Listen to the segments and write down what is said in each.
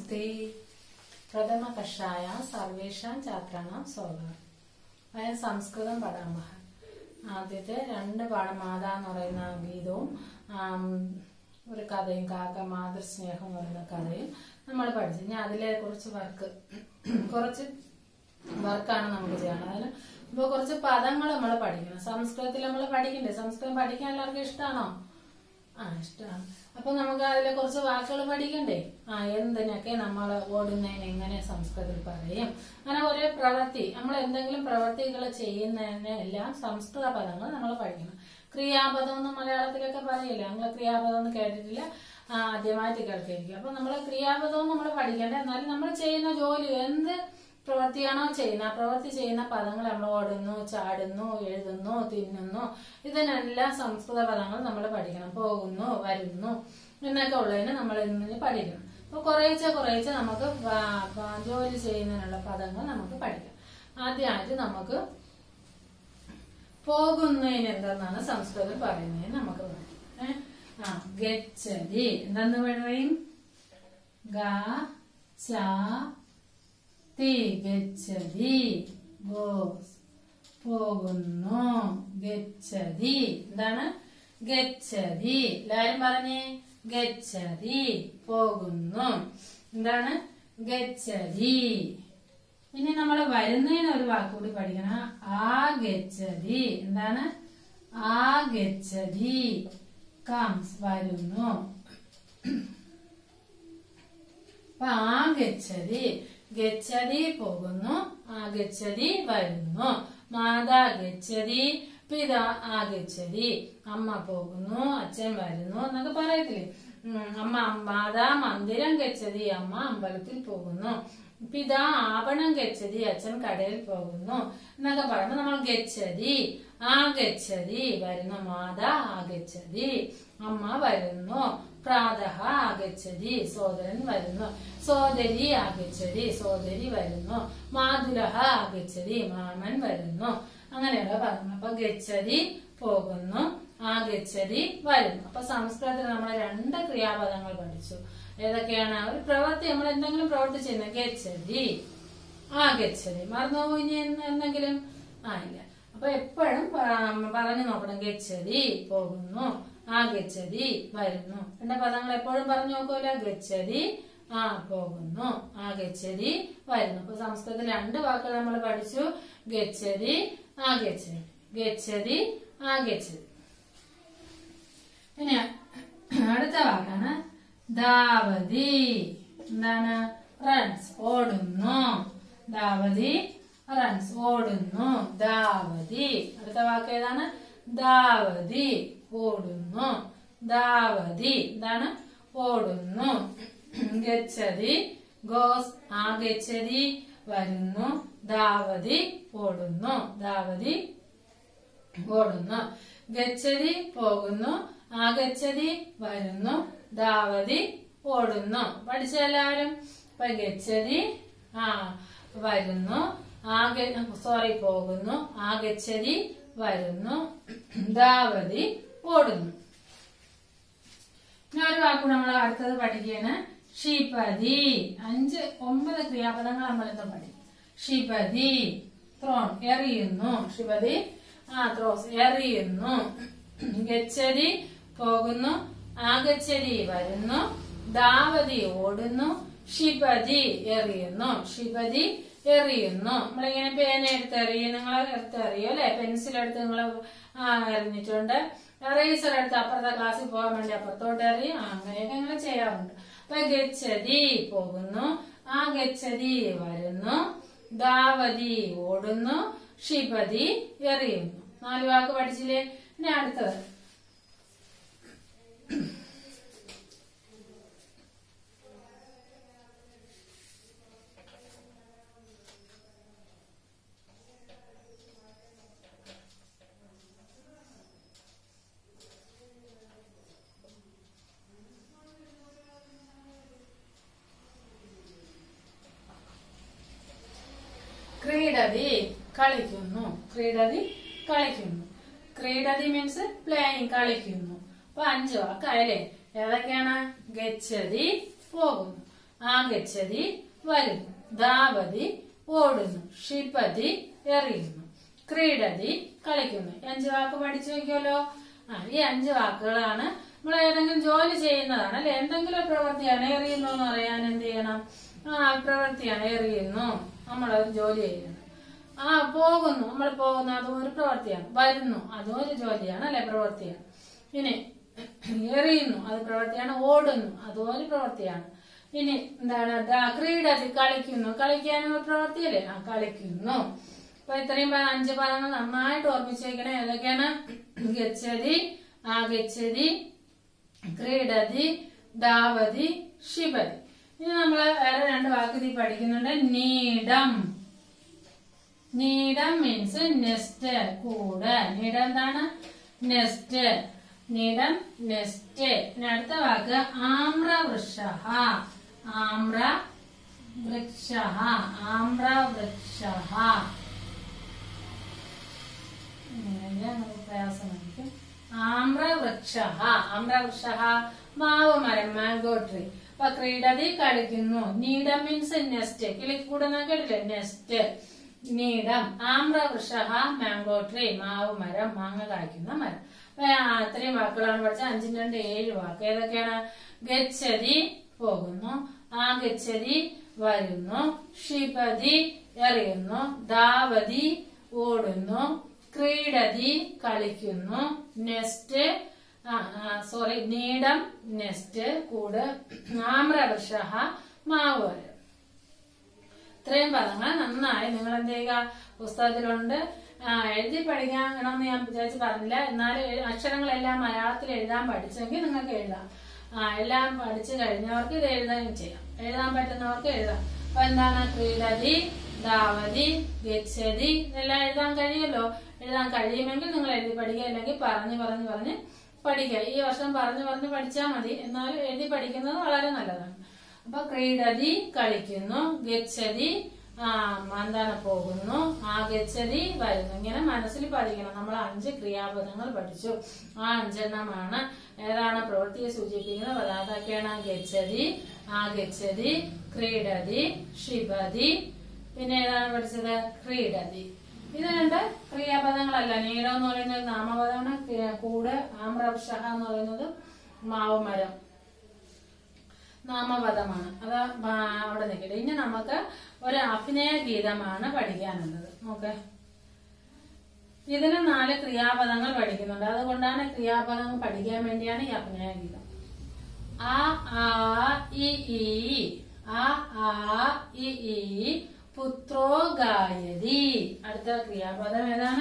നമസ്തേ പ്രഥമ കഷായ സർവേഷാം ഛാത്രാണാം സ്വാഗതം അതായത് സംസ്കൃതം പഠാമഹ ആദ്യത്തെ രണ്ട് പാഠമാത എന്ന് പറയുന്ന ഗീതവും ആം, ഒരു കഥയും കാക്ക മാതൃസ്നേഹം എന്ന് പറയുന്ന കഥയും നമ്മൾ പഠിച്ചു ഇനി അതിലെ കുറച്ച് വർക്ക് കുറച്ച് വർക്കാണ് നമുക്ക് ചെയ്യണം അതിന് ഇപ്പൊ കുറച്ച് പദങ്ങൾ നമ്മൾ പഠിക്കണം സംസ്കൃതത്തിൽ നമ്മൾ പഠിക്കണ്ടേ സംസ്കൃതം പഠിക്കാൻ എല്ലാവർക്കും ഇഷ്ടമാണോ ആ ഇഷ്ടമാണ് അപ്പൊ നമുക്ക് അതിലെ കുറച്ച് വാക്കുകൾ പഠിക്കണ്ടേ ആ എന്തിനൊക്കെ നമ്മൾ ഓടുന്നതിന് എങ്ങനെ സംസ്കൃതത്തിൽ പറയും അങ്ങനെ കുറെ പ്രവൃത്തി നമ്മൾ എന്തെങ്കിലും പ്രവൃത്തികൾ ചെയ്യുന്നതിന് എല്ലാം സംസ്കൃത പദങ്ങൾ നമ്മൾ പഠിക്കണം ക്രിയാപദം എന്ന് മലയാളത്തിലൊക്കെ പറയില്ല നമ്മൾ ക്രിയാപദം എന്ന് കേട്ടിട്ടില്ല ആ, ആദ്യമായിട്ട് കേൾക്കായിരിക്കും അപ്പൊ നമ്മൾ ക്രിയാപദവും നമ്മൾ പഠിക്കണ്ടേ എന്നാലും നമ്മൾ ചെയ്യുന്ന ജോലി എന്ത് പ്രവൃത്തിയാണോ ചെയ്യുന്നത് ആ പ്രവൃത്തി ചെയ്യുന്ന പദങ്ങൾ നമ്മൾ ഓടുന്നു ചാടുന്നു എഴുതുന്നു തിന്നുന്നു ഇതിനെല്ലാം സംസ്കൃത പദങ്ങൾ നമ്മൾ പഠിക്കണം പോകുന്നു വരുന്നു എന്നൊക്കെ ഉള്ളതിന് നമ്മൾ ഇന്ന് പഠിക്കണം അപ്പൊ കുറേശ്ശെ കുറേശ്ശെ നമുക്ക് വാ- വാ- ജോലി ചെയ്യുന്നതിനുള്ള പദങ്ങൾ നമുക്ക് പഠിക്കാം ആദ്യമായിട്ട് നമുക്ക് പോകുന്നതിന് എന്തെന്നാണ് സംസ്കൃതത്തിൽ പറയുന്നത് നമുക്ക് പറയാം ഏ? ആ ഗച്ഛതി എന്തെന്ന് പറയും ഗ ച തി ഗച്ഛതി ഗോസ് പോകുന്നു ഗച്ഛതി എന്താണ് ഗച്ഛതി എല്ലാരും പറഞ്ഞേ ഗച്ഛതി പോകുന്നു എന്താണ് ഗച്ഛതി ഇനി നമ്മൾ വരുന്നതിന് ഒരു വാക്കുകൂടി പഠിക്കണം ആ ഗച്ഛതി എന്താണ് ആ ഗച്ഛതി കംസ് വരുന്നു അപ്പൊ ആ ഗച്ഛതി ഗച്ഛതി പോകുന്നു ആ ഗച്ഛതി വരുന്നു മാതാ ഗച്ഛതി പിതാ ആ ഗച്ഛതി അമ്മ പോകുന്നു അച്ഛൻ വരുന്നു എന്നൊക്കെ പറയത്തില്ലേ ഉം, അമ്മ മാതാ മന്ദിരം ഗച്ഛതി അമ്മ അമ്പലത്തിൽ പോകുന്നു പിതാ ആപണം ഗച്ഛതി അച്ഛൻ കടയിൽ പോകുന്നു എന്നൊക്കെ പറയുമ്പോ നമ്മൾ ഗച്ഛതി ആ ഗച്ഛതി വരുന്നു മാതാ ആ ഗച്ഛതി അമ്മ വരുന്നു പ്രാതഃ ആഗച്ഛതി സോദരൻ വരുന്നു സോദരി ആഗച്ഛതി സോദരി വരുന്നു മാതുലഹ ആഗച്ഛതി മാമൻ വരുന്നു അങ്ങനെയുള്ള പറഞ്ഞു അപ്പൊ ഗച്ഛതി പോകുന്നു ആഗച്ഛതി വരുന്നു അപ്പൊ സംസ്കൃതത്തിൽ നമ്മൾ രണ്ട് ക്രിയാപദങ്ങൾ പഠിച്ചു ഏതൊക്കെയാണ് ഒരു പ്രവൃത്തി നമ്മൾ എന്തെങ്കിലും പ്രവൃത്തി ചെയ്യുന്നത് ഗച്ഛതി ആഗച്ഛതി മറന്നു ഇനി എന്ന് എന്തെങ്കിലും ആ ഇല്ല അപ്പൊ എപ്പോഴും പ- പറഞ്ഞു നോക്കണം ഗച്ഛതി പോകുന്നു ആ ഗച്ഛതി വരുന്നു എന്റെ പദങ്ങൾ എപ്പോഴും പറഞ്ഞു നോക്കൂല ഗച്ഛതി ആ പോകുന്നു ആ ഗച്ഛതി വരുന്നു അപ്പൊ സംസ്കൃതത്തിൽ രണ്ട് വാക്കുകൾ നമ്മൾ പഠിച്ചു ഗച്ഛതി ആ ഗച്ഛതി ഗച്ഛതി ആ ഗച്ഛതി പിന്നെ അടുത്ത വാക്കാണ് ധാവതി എന്താണ് റൺസ് ഓടുന്നു ധാവതി റൺസ് ഓടുന്നു ധാവതി അടുത്ത വാക്ക് ഏതാണ് ധാവതി ഓടുന്നു ധാവതി എന്താണ് ഓടുന്നു ഗച്ഛതി ഗോസ് ആ ഗച്ഛതി വരുന്നു ധാവതി ഓടുന്നു ധാവതി ഓടുന്നു ഗച്ഛതി പോകുന്നു ആഗച്ഛതി വരുന്നു ധാവതി ഓടുന്നു പഠിച്ച എല്ലാവരും അപ്പൊ ഗച്ഛതി ആ വരുന്നു ആഗ സോറി പോകുന്നു ആഗച്ഛതി വരുന്നു ധാവതി ഓടുന്നു ഇനി ഒരു വാക്ക് നമ്മൾ അടുത്തത് പഠിക്കുകയാണ് ഷിപതി അഞ്ച് ഒമ്പത് ക്രിയാപദങ്ങൾ നമ്മൾ ഇന്ന് പഠിക്കും ഷിപതി ത്രോൺ എറിയുന്നു ഷിപതി ആ ത്രോസ് എറിയുന്നു ഗച്ഛതി പോകുന്നു ആഗച്ഛതി വരുന്നു ധാവതി ഓടുന്നു ഷിപതി എറിയുന്നു ഷിപതി എറിയുന്നു നമ്മളിങ്ങനെ പേന എടുത്ത് എറിയും നിങ്ങൾ എടുത്ത് എറിയും അല്ലെ പെൻസിൽ എടുത്ത് നിങ്ങൾ എറിഞ്ഞിട്ടുണ്ട് റേസർ എടുത്ത് അപ്പുറത്തെ ക്ലാസ്സിൽ പോകാൻ വേണ്ടി അപ്പുറത്തോട്ട് എറിയും ആ, അങ്ങനെയൊക്കെ നിങ്ങൾ ചെയ്യാറുണ്ട് അപ്പൊ ഗച്ഛതി പോകുന്നു ആ ഗച്ഛതി വരുന്നു ധാവതി ഓടുന്നു ഷിപതി എറിയുന്നു നാല് വാക്ക് പഠിച്ചില്ലേ ഇനി അടുത്തത് ക്രീഡതി കളിക്കുന്നു ക്രീഡതി കളിക്കുന്നു ക്രീഡതി മീൻസ് പ്ലേയിങ് കളിക്കുന്നു അപ്പൊ അഞ്ച് വാക്കായല്ലേ ഏതൊക്കെയാണ് ഗച്ഛതി പോകുന്നു ആഗച്ഛതി വരുന്നു ധാവതി ഓടുന്നു ക്ഷിപതി എറിയുന്നു ക്രീഡതി കളിക്കുന്നു ഈ അഞ്ച് വാക്ക് പഠിച്ചു നോക്കിയല്ലോ ആ ഈ അഞ്ച് വാക്കുകളാണ് നമ്മൾ ഏതെങ്കിലും ജോലി ചെയ്യുന്നതാണ് അല്ലെ എന്തെങ്കിലും ഒരു പ്രവൃത്തിയാണ് എറിയുന്നു എന്ന് പറയാൻ എന്ത് ചെയ്യണം ആ പ്രവൃത്തിയാണ് എറിയുന്നു നമ്മൾ ജോലി ചെയ്യുന്നത് ആ പോകുന്നു നമ്മൾ പോകുന്നു അതും ഒരു പ്രവൃത്തിയാണ് വരുന്നു അതും ഒരു ജോലിയാണ് അല്ലെ പ്രവൃത്തിയാണ് ഇനി എറിയുന്നു അത് പ്രവൃത്തിയാണ് ഓടുന്നു അതും ഒരു പ്രവൃത്തിയാണ് ഇനി എന്താണ് ദാ ക്രീഡതി കളിക്കുന്നു കളിക്കാനും ഒരു പ്രവൃത്തിയല്ലേ ആ കളിക്കുന്നു അപ്പൊ ഇത്രയും പ- അഞ്ച് പദങ്ങൾ നന്നായിട്ട് ഓർമ്മിച്ച് വെക്കണേ ഏതൊക്കെയാണ് ഗച്ഛതി ആഗച്ഛതി ക്രീഡതി ധാവതി ശിവതി ഇനി നമ്മള് വേറെ രണ്ട് വാക്ക് ഇതിൽ പഠിക്കുന്നുണ്ട് നീഡം നീഡം മീൻസ് നെസ്റ്റ് കൂട് നീഡം എന്താണ് നെസ്റ്റ് നീഡം നെസ്റ്റ് ഇനി അടുത്ത വാക്ക് ആമ്ര വൃക്ഷ ആമ്ര വൃക്ഷ ആമ്ര വൃക്ഷ പ്രയാസമായിരിക്കും ആമ്രവൃക്ഷ ആമ്രവൃക്ഷ മാവ് മരം മാംഗോ ട്രീ അപ്പൊ ക്രീഡതി കളിക്കുന്നു നീഡം മീൻസ് നെസ്റ്റ് കിളിക്കൂടുന്ന കേട്ടില്ലേ നെസ്റ്റ് നീഡം ആമ്രവൃക്ഷ മാംഗോ ട്രീ മാവ് മരം മാങ്ങ കായ്ക്കുന്ന മരം അപ്പൊ ആ ഇത്രയും വാക്കുകളാണ് പഠിച്ചത് അഞ്ചിന് രണ്ട് ഏഴ് വാക്ക് ഏതൊക്കെയാണ് ഗച്ഛതി പോകുന്നു ആ ഗച്ഛതി വരുന്നു ക്ഷിപതി എറിയുന്നു ധാവതി ഓടുന്നു ക്രീഡതി കളിക്കുന്നു നെസ്റ്റ് സോറി നീടം നെസ്റ്റ് കൂട് ആമ്രവൃഷ മാവ് വരം ഇത്രയും പദങ്ങൾ നന്നായി നിങ്ങൾ എന്ത് ചെയ്യുക പുസ്തകത്തിലുണ്ട് ആ, എഴുതി പഠിക്കണമെന്ന് ഞാൻ വിചാരിച്ച് പറഞ്ഞില്ല എന്നാൽ എ- അക്ഷരങ്ങളെല്ലാം മലയാളത്തിൽ എഴുതാൻ പഠിച്ചെങ്കിൽ നിങ്ങൾക്ക് എഴുതാം ആ എല്ലാം പഠിച്ചു കഴിഞ്ഞവർക്ക് ഇത് എഴുതുകയും ചെയ്യാം എഴുതാൻ പറ്റുന്നവർക്ക് എഴുതാം അപ്പൊ എന്താണ് ക്രീഡതി ധാവതി ഗച്ഛതി ഇതെല്ലാം എഴുതാൻ കഴിയുമല്ലോ എഴുതാൻ കഴിയുമെങ്കിൽ നിങ്ങൾ എഴുതി പഠിക്കുക അല്ലെങ്കിൽ പറഞ്ഞു പറഞ്ഞു പറഞ്ഞ് പഠിക്കുക ഈ വർഷം പറഞ്ഞു പറഞ്ഞ് പഠിച്ചാൽ മതി എന്നാലും എഴുതി പഠിക്കുന്നത് വളരെ നല്ലതാണ് അപ്പൊ ക്രീഡതി കളിക്കുന്നു ഗച്ഛതി ആ എന്താണ് പോകുന്നു ആ ഗച്ഛതി വരുന്നു ഇങ്ങനെ മനസ്സിൽ പഠിക്കണം നമ്മൾ അഞ്ച് ക്രിയാപദങ്ങൾ പഠിച്ചു ആ അഞ്ചെണ്ണമാണ് ഏതാണ് പ്രവൃത്തിയെ സൂചിപ്പിക്കുന്ന പദാതൊക്കെയാണ് ഗച്ഛതി ആ ഗച്ഛതി ക്രീഡതി ക്ഷിപതി പിന്നെ ഏതാണ് പഠിച്ചത് ക്രീഡതി ഇത് രണ്ട് ക്രിയാപദങ്ങളല്ല നീളം എന്ന് പറയുന്നത് നാമപദമാണ് ക്രിയ- കൂട് ആമ്രവൃഷ എന്ന് പറയുന്നത് മാവ് മരം നാമപദമാണ് അത് ആ, അവിടെ നിൽക്കട്ടെ ഇനി നമുക്ക് ഒരു അഭിനയ ഗീതമാണ് പഠിക്കാനുള്ളത് നോക്കെ ഇതിന് നാല് ക്രിയാപദങ്ങൾ പഠിക്കുന്നുണ്ട് അതുകൊണ്ടാണ് ക്രിയാപദങ്ങൾ പഠിക്കാൻ വേണ്ടിയാണ് ഈ അഭിനയ ഗീതം ആ ആ ഇ ഈ ആ ആ ഇ ഈ പുത്രോ ഗായതി അടുത്ത ക്രിയാപദം ഏതാണ്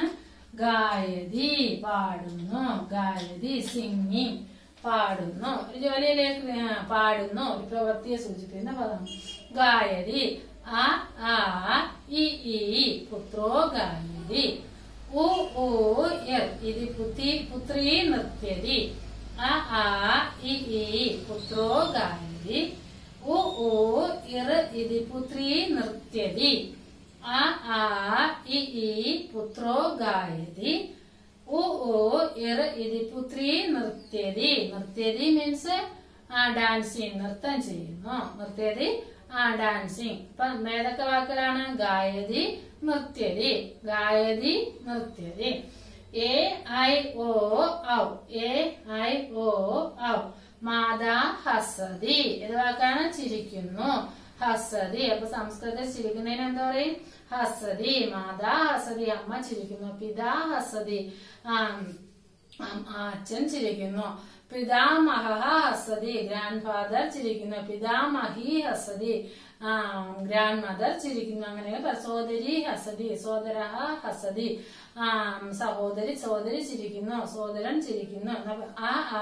ഗായതി പാടുന്നു ഗായതി സിംഗിങ് പാടുന്നു ഒരു ജോലിയിലേക്ക് ആ, പാടുന്നു ഒരു പ്രവൃത്തിയെ സൂചിപ്പിക്കുന്ന പദം ഗായതി ആ ആ ഇ ഈ പുത്രോ ഗായതി ഉ ഊ ഇർ ഇത് പുത്തി പുത്രീ നൃത്യതി ആ ആ ഇ ഈ പുത്രോ ഗായതി ഉ ഊ ഇർ ഇത് പുത്രീ നൃത്യതി ആ ആ ഇ ഈ പുത്രോ ഗായതി ഉ ഊ ഇർ ഇത് പുത്രീ നൃത്യതി നൃത്യതി മീൻസ് ആ ഡാൻസിങ് നൃത്തം ചെയ്യുന്നു നൃത്യതി ആ ഡാൻസിങ് ഇപ്പൊ ഏതൊക്കെ വാക്കുകളാണ് ഗായതി നൃത്യതി ഗായതി നൃത്യതി എ ഐ ഒ ഔ എ ഐ ഒ ഔ മാതാ ഹസതി ഇത് വാക്കാണ് ചിരിക്കുന്നു ഹസതി അപ്പൊ സംസ്കൃതത്തിൽ ചിരിക്കുന്നതിന് എന്താ പറയും ഹസതി മാതാ ഹസതി അമ്മ ചിരിക്കുന്നു പിതാ ഹസതി ആം, ആം, അച്ഛൻ ചിരിക്കുന്നു പിതാമഹ ഹസതി ഗ്രാൻഡ് ഫാദർ ചിരിക്കുന്നു പിതാമഹി ഹസതി ഗ്രാൻഡ് മദർ ചിരിക്കുന്നു അങ്ങനെ പ- സോദരി ഹസതി സോദര ഹസതി ആ സഹോദരി സഹോദരി ചിരിക്കുന്നു സഹോദരൻ ചിരിക്കുന്നു എന്നാ പ- ആ ആ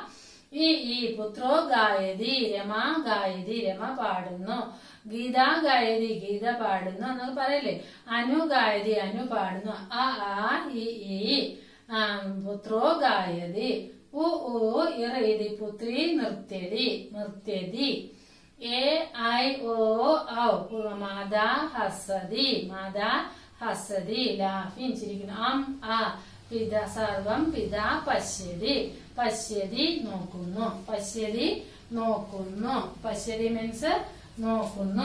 ഈ ഈ പുത്രോ ഗായതി രമ ഗായതി രമ പാടുന്നു ഗീത ഗായതി ഗീത പാടുന്നു എന്നൊക്കെ പറയല്ലേ അനു ഗായതി അനു പാടുന്നു ആ ആ ഈ ഈ ആ, പുത്രോ ഗായതി ഉ ഊ ഇറ ഇതി പുത്രി നൃത്യതി നൃത്യതി എ ഐ ഒ ഔ മാതാ ഹസതി മാതാ ഹസതി ലാഫിൻ ചിരിക്കുന്നു അം ആ പിത സർവം പിത പശ്യതി പശ്യതി നോക്കുന്നു പശ്യതി നോക്കുന്നു പശ്യതി മീൻസ് നോക്കുന്നു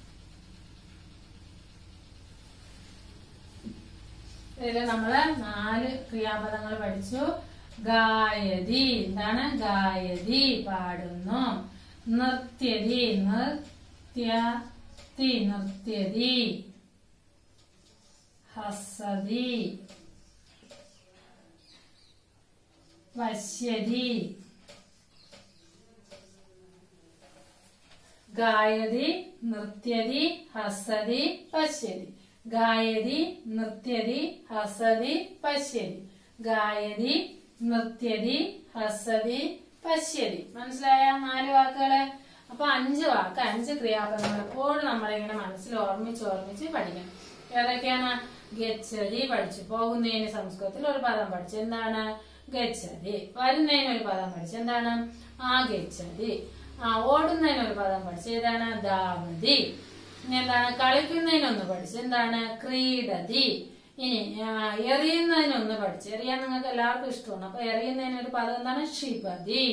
ഇതില് നമ്മള് നാല് ക്രിയാപദങ്ങൾ പഠിച്ചു ഗായതി എന്താണ് ഗായതി പാടുന്നു നൃത്യതി നൃത്യതി നൃത്യതി ഹസതി വശ്യതി ഗായതി നൃത്യതി ഹസതി പശ്യതി ഗായതി നൃത്യതി ഹസതി പശ്യതി ഗായതി നൃത്യതി ഹസതി പശ്യതി മനസ്സിലായ നാല് വാക്കുകള് അപ്പൊ അഞ്ച് വാക്ക് അഞ്ച് ക്രിയാപദങ്ങൾ എപ്പോഴും നമ്മളിങ്ങനെ മനസ്സിൽ ഓർമ്മിച്ച് ഓർമ്മിച്ച് പഠിക്കണം ഏതൊക്കെയാണ് ഗച്ഛതി പഠിച്ചു പോകുന്നതിന് സംസ്കൃതത്തിൽ ഒരു പദം പഠിച്ചു എന്താണ് ഗച്ഛതി വരുന്നതിന് ഒരു പദം പഠിച്ചു എന്താണ് ആ ഗച്ഛതി ആ ഓടുന്നതിന് ഒരു പദം പഠിച്ചു ഏതാണ് ധാവതി ഇനി എന്താണ് കളിക്കുന്നതിനൊന്ന് പഠിച്ചു എന്താണ് ക്രീഡതി ഇനി ആ, എറിയുന്നതിനൊന്ന് പഠിച്ചു എറിയാൻ നിങ്ങൾക്ക് എല്ലാവർക്കും ഇഷ്ടമാണ് അപ്പൊ എറിയുന്നതിന് ഒരു പദം എന്താണ് ക്ഷിപതി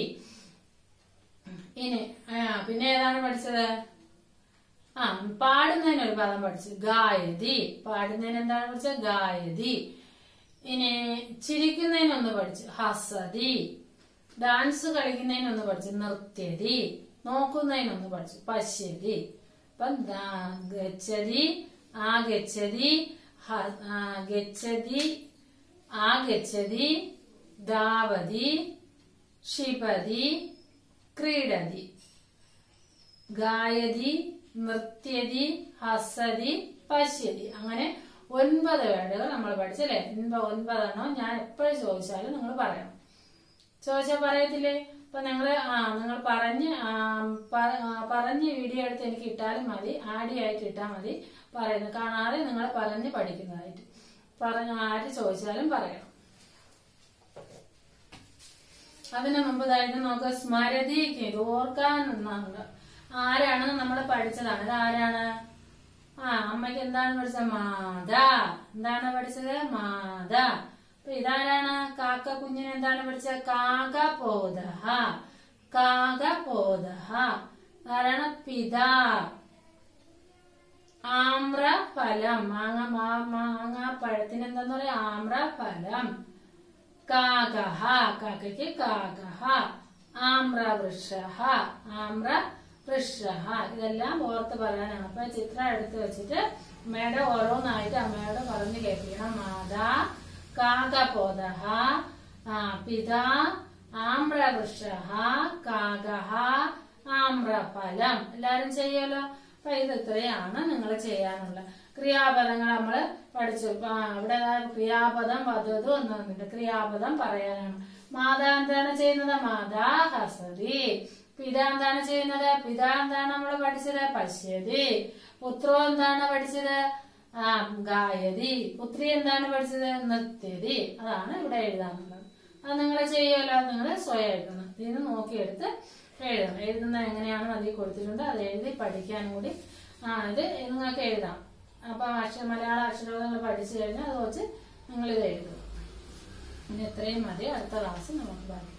ഇനി ആ, പിന്നെ ഏതാണ് പഠിച്ചത് ആ പാടുന്നതിന് ഒരു പദം പഠിച്ചു ഗായതി പാടുന്നതിന് എന്താണ് പഠിച്ചത് ഗായതി ഇനി ചിരിക്കുന്നതിനൊന്ന് പഠിച്ചു ഹസതി ഡാൻസ് കളിക്കുന്നതിനൊന്ന് പഠിച്ചു നൃത്യതി നോക്കുന്നതിനൊന്ന് പഠിച്ചു പശ്യതി അപ്പം ദാ- ഗച്ഛതി ആ ഗച്ഛതി ഹ- ആ, ഗച്ഛതി ആ ഗച്ഛതി ധാവതി ക്ഷിപതി ക്രീഡതി ഗായതി നൃത്യതി ഹസതി പശ്യതി അങ്ങനെ ഒൻപത് വേർഡുകൾ നമ്മൾ പഠിച്ചല്ലേ ഒൻപ- ഒൻപതെണ്ണം ഞാൻ എപ്പോഴും ചോദിച്ചാലും നിങ്ങൾ പറയണം ചോദിച്ചാൽ പറയത്തില്ലേ അപ്പൊ നിങ്ങള് ആ നിങ്ങൾ പറഞ്ഞ് ആ, പ- ആ, പറഞ്ഞ് വീഡിയോ എടുത്ത് എനിക്ക് ഇട്ടാലും മതി ആഡിയോ ആയിട്ട് ഇട്ടാൽ മതി പറയുന്നത് കാണാതെ നിങ്ങൾ പറഞ്ഞ് പഠിക്കുന്നതായിട്ട് പറഞ്ഞ ആര് ചോദിച്ചാലും പറയണം അതിനു മുമ്പതായിട്ട് നമുക്ക് സ്മരതിക്ക് ഇത് ഓർക്കാൻ ഒന്നാണ് ആരാണ് നമ്മൾ പഠിച്ചതാണ് ഇത് ആരാണ് ആ അമ്മയ്ക്ക് എന്താണ് പഠിച്ചത് മാത എന്താണ് പഠിച്ചത് മാത അപ്പൊ ഇതാരാണ് കാക്ക കുഞ്ഞിന് എന്താണ് പഠിച്ചത് കാക പോതഹ കാക പോതഹ ആരാണ് പിതാ ആമ്ര ഫലം മാങ്ങ മാ- മാങ്ങ പഴത്തിന് എന്താന്ന് പറയാ ആമ്ര ഫലം കാകഹ കാക്കയ്ക്ക് കാകഹ ആമ്ര വൃക്ഷഹ ആമ്ര വൃക്ഷഹ ഇതെല്ലാം ഓർത്ത് പറയാനാണ് അപ്പൊ ചിത്രം എടുത്ത് വെച്ചിട്ട് അമ്മയുടെ ഓരോന്നായിട്ട് അമ്മയോട് പറഞ്ഞു കേൾപ്പിക്കണം മാതാ കാകപോതഹ ആ, പിതാ ആമ്ര വൃക്ഷഹ കാകഹ ആമ്രഫലം എല്ലാരും ചെയ്യുമല്ലോ അപ്പൊ ഇത് ഇത്രയാണ് നിങ്ങൾ ചെയ്യാനുള്ള ക്രിയാപദങ്ങൾ നമ്മൾ പഠിച്ചു ആ, ഇവിടെ ദാ ക്രിയാപദം വധതു എന്ന് വന്നിട്ട് ക്രിയാപദം പറയാനാണ് മാതാ എന്താണ് ചെയ്യുന്നത് മാതാ ഹസതി പിതാ എന്താണ് ചെയ്യുന്നത് പിതാ എന്താണ് നമ്മൾ പഠിച്ചത് പശ്യതി പുത്രോ എന്താണ് പഠിച്ചത് ആ ഗായതി പുത്രി എന്താണ് പഠിച്ചത് നൃത്യതി അതാണ് ഇവിടെ എഴുതാനുള്ളത് അത് നിങ്ങൾ ചെയ്യുമല്ലോ നിങ്ങൾ സ്വയം എഴുതണം ഇതിന് നോക്കിയെടുത്ത് എഴുതണം എഴുതുന്നത് എങ്ങനെയാണെന്ന് അതിൽ കൊടുത്തിട്ടുണ്ട് അത് എഴുതി പഠിക്കാനും കൂടി ആ ഇത് നിങ്ങൾക്ക് എഴുതാം അപ്പൊ അക്ഷര മലയാള അക്ഷരങ്ങൾ നിങ്ങൾ പഠിച്ചു കഴിഞ്ഞാൽ അത് വെച്ച് നിങ്ങൾ ഇത് എഴുതും ഇനി ഇത്രയും മതി അടുത്ത ക്ലാസ് നമുക്ക് ബാക്കി